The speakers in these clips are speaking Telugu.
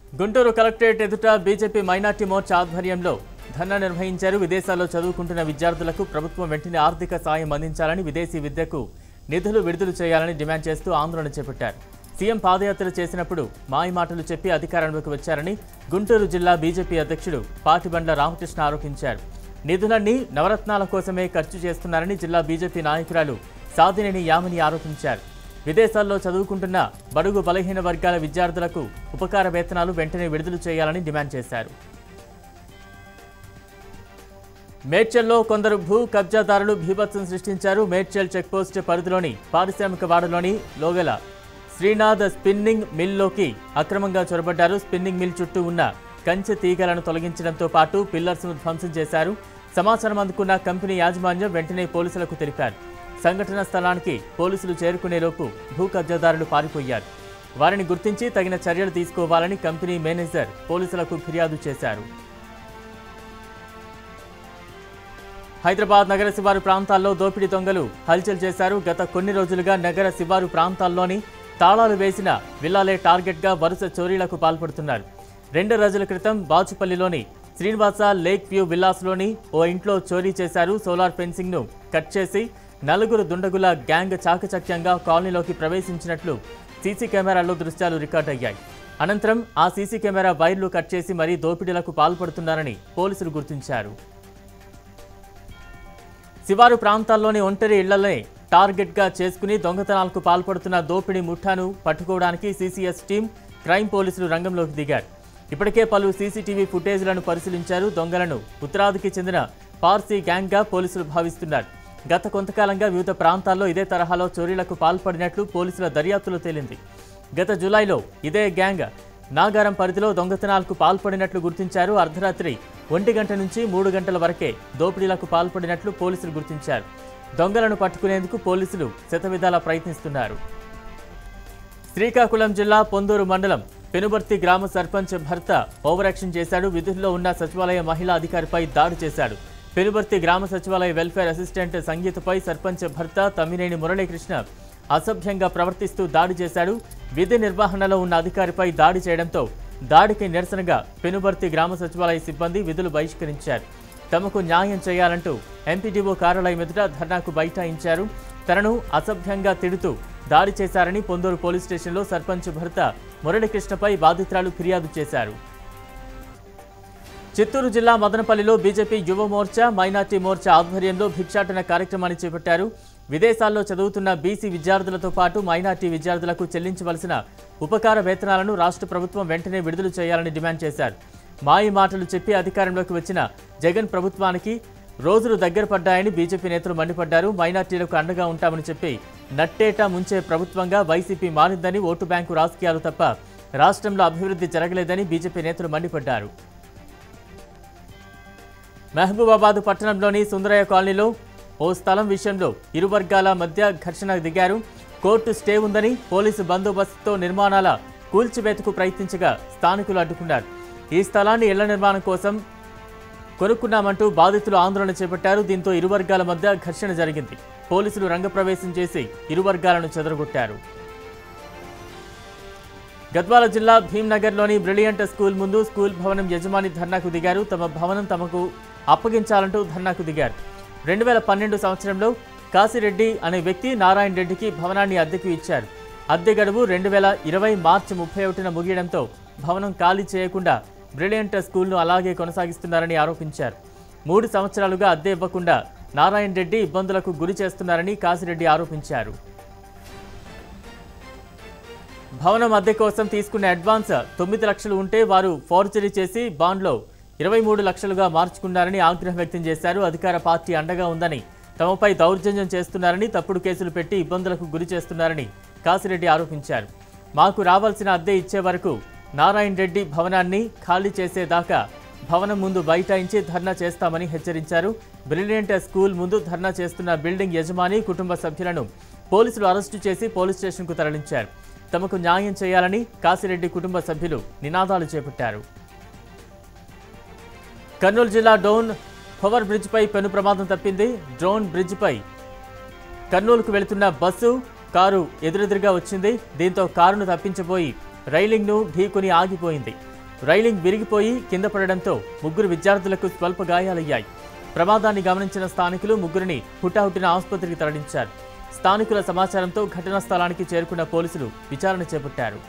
గుంటూరు కలెక్టరేట్ ఎదుట బీజేపీ మైనార్టీ మోర్చా ఆధ్వర్యంలో ధర్నా నిర్వహించారు విదేశాల్లో చదువుకుంటున్న విద్యార్థులకు ప్రభుత్వం వెంటనే ఆర్థిక సాయం అందించాలని విదేశీ విద్యకు నిధులు విడుదల చేయాలని డిమాండ్ చేస్తూ ఆందోళన చేపట్టారు సీఎం పాదయాత్ర చేసినప్పుడు మాయ మాటలు చెప్పి అధికారంలోకి వచ్చారని గుంటూరు జిల్లా బీజేపీ అధ్యక్షుడు పాటిబండ్ల రామకృష్ణ ఆరోపించారు నిధులన్నీ నవరత్నాల కోసమే ఖర్చు చేస్తున్నారని జిల్లా బీజేపీ నాయకురాలు సాదినేని యామిని ఆరోపించారు విదేశాల్లో చదువుకుంటున్న బడుగు బలహీన వర్గాల విద్యార్థులకు ఉపకార వేతనాలు వెంటనే విడుదల చేయాలని డిమాండ్ చేశారు మేడ్చల్లో కొందరు భూ కబ్జాదారులు భీభత్సం సృష్టించారు మేడ్చల్ చెక్పోస్ట్ పరిధిలోని పారిశ్రామిక వాడలోని లోగల శ్రీనాథ్ స్పిన్నింగ్ మిల్లోకి అక్రమంగా చొరబడ్డారు స్పిన్నింగ్ మిల్ చుట్టూ ఉన్న కంచె తీగలను తొలగించడంతో పాటు పిల్లర్స్ను ధ్వంసం చేశారు సమాచారం అందుకున్న కంపెనీ యాజమాన్యం వెంటనే పోలీసులకు తెలిపారు సంఘటన స్థలానికి పోలీసులు చేరుకునేలోపు భూ కబ్జాదారులు పారిపోయారు వారిని గుర్తించి తగిన చర్యలు తీసుకోవాలని కంపెనీ మేనేజర్ పోలీసులకు ఫిర్యాదు చేశారు హైదరాబాద్ నగర శివారు ప్రాంతాల్లో దోపిడీ దొంగలు హల్చల్ చేశారు గత కొన్ని రోజులుగా నగర శివారు ప్రాంతాల్లోని తాళాలు వేసిన విల్లాలే టార్గెట్గా వరుస చోరీలకు పాల్పడుతున్నారు రెండు రోజుల క్రితం బాచుపల్లిలోని శ్రీనివాస లేక్ వ్యూ విల్లాస్లోని ఓ ఇంట్లో చోరీ చేశారు సోలార్ ఫెన్సింగ్ను కట్ చేసి నలుగురు దుండగుల గ్యాంగ్ చాకచక్యంగా కాలనీలోకి ప్రవేశించినట్లు సీసీ కెమెరాల్లో దృశ్యాలు రికార్డయ్యాయి అనంతరం ఆ సీసీ కెమెరా వైర్లు కట్ చేసి మరీ దోపిడీలకు పాల్పడుతున్నారని పోలీసులు గుర్తించారు శివారు ప్రాంతాల్లోని ఒంటరి ఇళ్లనే టార్గెట్గా చేసుకుని దొంగతనాలకు పాల్పడుతున్న దోపిడీ ముఠాను పట్టుకోవడానికి సీసీఎస్ టీం క్రైమ్ పోలీసులు రంగంలోకి దిగారు ఇప్పటికే పలు సీసీటీవీ ఫుటేజ్లను పరిశీలించారు దొంగలను ఉత్తరాదికి చెందిన పార్సీ గ్యాంగ్గా పోలీసులు భావిస్తున్నారు గత కొంతకాలంగా వివిధ ప్రాంతాల్లో ఇదే తరహాలో చోరీలకు పాల్పడినట్లు పోలీసుల దర్యాప్తులో తేలింది గత జూలైలో ఇదే గ్యాంగ్ నాగారం పరిధిలో దొంగతనాలకు పాల్పడినట్లు గుర్తించారు అర్ధరాత్రి ఒంటి గంట నుంచి మూడు గంటల వరకే దోపిడీలకు పాల్పడినట్లు పోలీసులు గుర్తించారు దొంగలను పట్టుకునేందుకు పోలీసులు శతవిధాలా ప్రయత్నిస్తున్నారు శ్రీకాకుళం జిల్లా పొందూరు మండలం పెనుబర్తి గ్రామ సర్పంచ్ భర్త ఓవరాక్షన్ చేశాడు విధుల్లో ఉన్న సచివాలయ మహిళా అధికారిపై దాడి చేశాడు పెనుబర్తి గ్రామ సచివాలయ వెల్ఫేర్ అసిస్టెంట్ సంగీతపై సర్పంచ్ భర్త తమ్మినేని మురళీకృష్ణ అసభ్యంగా ప్రవర్తిస్తూ దాడి చేశాడు విధి నిర్వహణలో ఉన్న అధికారిపై దాడి చేయడంతో దాడికి నిరసనగా పెనుబర్తి గ్రామ సచివాలయ సిబ్బంది విధులు బహిష్కరించారు తమకు న్యాయం చేయాలంటూ ఎంపీడీఓ కార్యాలయం ఎదుట ధర్నాకు బైఠాయించారు తనను అసభ్యంగా తిడుతూ దాడి చేశారని పొందూరు పోలీస్ స్టేషన్లో సర్పంచ్ భర్త మురళీకృష్ణపై బాధితురాలు ఫిర్యాదు చేశారు చిత్తూరు జిల్లా మదనపల్లిలో బీజేపీ యువ మోర్చా మైనార్టీ మోర్చా ఆధ్వర్యంలో భిక్షాటన కార్యక్రమాన్ని చేపట్టారు విదేశాల్లో చదువుతున్న బీసీ విద్యార్థులతో పాటు మైనార్టీ విద్యార్థులకు చెల్లించవలసిన ఉపకార వేతనాలను రాష్ట్ర ప్రభుత్వం వెంటనే విడుదల చేయాలని డిమాండ్ చేశారు మాయ మాటలు చెప్పి అధికారంలోకి వచ్చిన జగన్ ప్రభుత్వానికి రోజులు దగ్గర పడ్డాయని బీజేపీ నేతలు మండిపడ్డారు మైనార్టీలకు అండగా ఉంటామని చెప్పి నట్టేటా ముంచే ప్రభుత్వంగా వైసీపీ మారిందని ఓటు బ్యాంకు రాజకీయాలు తప్ప రాష్ట్రంలో అభివృద్ధి జరగలేదని బీజేపీ నేతలు మండిపడ్డారు మహబూబాబాద్ పట్టణంలోని సుందరయ్య కాలనీలో ఓ స్థలం విషయంలో ఇరు వర్గాల మధ్య ఘర్షణ దిగారు కోర్టు స్టే ఉందని పోలీసు బందోబస్తుతో నిర్మాణాల కూల్చివేతకు ప్రయత్నించగా స్థానికులు అడ్డుకున్నారు ఈ స్థలాన్ని ఇళ్ల నిర్మాణం కోసం కొనుక్కున్నామంటూ బాధితులు ఆందోళన చేపట్టారు దీంతో ఇరు వర్గాల మధ్య ఘర్షణ జరిగింది పోలీసులు రంగప్రవేశం చేసి ఇరు వర్గాలను చెదరగొట్టారు గద్వాల జిల్లా భీంనగర్లోని బ్రిలియంట్ స్కూల్ ముందు స్కూల్ భవనం యజమాని ధర్నాకు దిగారు తమ భవనం తమకు అప్పగించాలంటూ ధర్నాకు దిగారు రెండు వేల పన్నెండు సంవత్సరంలో కాశిరెడ్డి అనే వ్యక్తి నారాయణ రెడ్డికి భవనాన్ని అద్దెకు ఇచ్చారు అద్దె గడువు రెండు వేల ఇరవై మార్చి ముప్పై ఒకటిన ముగియడంతో భవనం ఖాళీ చేయకుండా బ్రిలియంట్ స్కూల్ను అలాగే కొనసాగిస్తున్నారని ఆరోపించారు మూడు సంవత్సరాలుగా అద్దె ఇవ్వకుండా నారాయణ రెడ్డి ఇబ్బందులకు గురి చేస్తున్నారని కాశిరెడ్డి ఆరోపించారు భవనం అద్దె కోసం తీసుకున్న అడ్వాన్స్ తొమ్మిది లక్షలు ఉంటే వారు ఫోర్జరీ చేసి బాండ్లో ఇరవై మూడు లక్షలుగా మార్చుకున్నారని ఆగ్రహం వ్యక్తం చేశారు అధికార పార్టీ అండగా ఉందని తమపై దౌర్జన్యం చేస్తున్నారని తప్పుడు కేసులు పెట్టి ఇబ్బందులకు గురి చేస్తున్నారని కాసిరెడ్డి ఆరోపించారు మాకు రావాల్సిన అద్దె ఇచ్చే వరకు నారాయణ రెడ్డి భవనాన్ని ఖాళీ చేసేదాకా భవనం ముందు బైఠాయించి ధర్నా చేస్తామని హెచ్చరించారు బ్రిలియంట్ స్కూల్ ముందు ధర్నా చేస్తున్న బిల్డింగ్ యజమాని కుటుంబ సభ్యులను పోలీసులు అరెస్టు చేసి పోలీస్ స్టేషన్కు తరలించారు తమకు న్యాయం చేయాలని కాసిరెడ్డి కుటుంబ సభ్యులు నినాదాలు చేపట్టారు కర్నూలు జిల్లా డోన్ పవర్ బ్రిడ్జ్పై పెను ప్రమాదం తప్పింది డ్రోన్ బ్రిడ్జ్పై కర్నూలుకు వెళుతున్న బస్సు కారు ఎదురెదురుగా వచ్చింది దీంతో కారును తప్పించబోయి రైలింగ్ను ఢీకొని ఆగిపోయింది రైలింగ్ విరిగిపోయి కింద పడడంతో ముగ్గురు విద్యార్థులకు స్వల్ప గాయాలయ్యాయి ప్రమాదాన్ని గమనించిన స్థానికులు ముగ్గురిని హుటాహుటిన ఆసుపత్రికి తరలించారు స్థానికుల సమాచారంతో ఘటనా స్థలానికి చేరుకున్న పోలీసులు విచారణ చేపట్టారు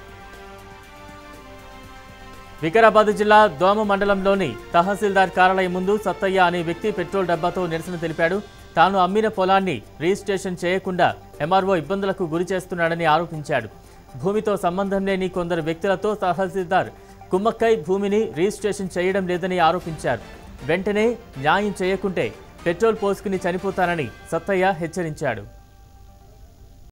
వికారాబాద్ జిల్లా దోమ మండలంలోని తహసీల్దార్ కార్యాలయం ముందు సత్తయ్య అనే వ్యక్తి పెట్రోల్ డబ్బాతో నిరసన తెలిపాడు తాను అమ్మిన పొలాన్ని రిజిస్ట్రేషన్ చేయకుండా ఎంఆర్ఓ ఇబ్బందులకు గురి చేస్తున్నాడని ఆరోపించాడు భూమితో సంబంధం లేని కొందరు వ్యక్తులతో తహసీల్దార్ కుమ్మక్కై భూమిని రిజిస్ట్రేషన్ చేయడం లేదని ఆరోపించారు వెంటనే న్యాయం చేయకుంటే పెట్రోల్ పోసుకుని చనిపోతానని సత్తయ్య హెచ్చరించాడు